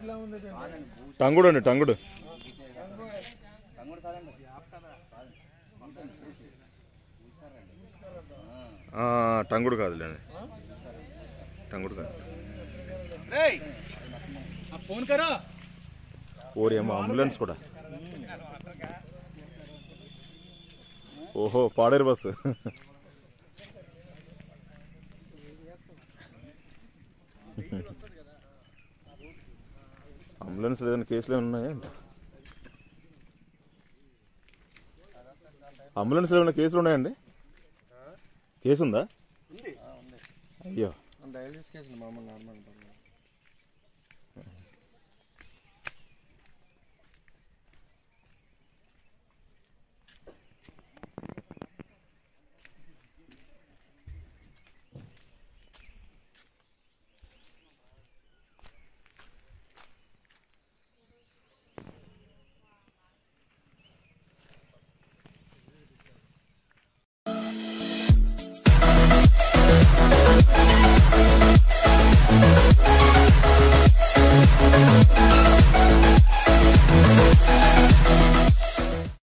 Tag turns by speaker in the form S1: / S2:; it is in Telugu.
S1: ఎట్లా ఉంది
S2: టంగుడు అండి టంగుడు ఆ, టంగుడు కాదులేండి టంగుడు కాదు
S1: ఫోన్ కరో
S2: ఓరి ఏమో అంబులెన్స్ కూడా ఓహో పాడేరు బస్సు అంబులెన్స్ ఏదైనా కేసులు ఏమైనా ఉన్నాయా ఏంటి? అంబులెన్స్ ఏమైనా కేసులు ఉన్నాయండి కేసు ఉందా అయ్యో
S3: డయాలసిస్ కేసు మామూలు నార్మల్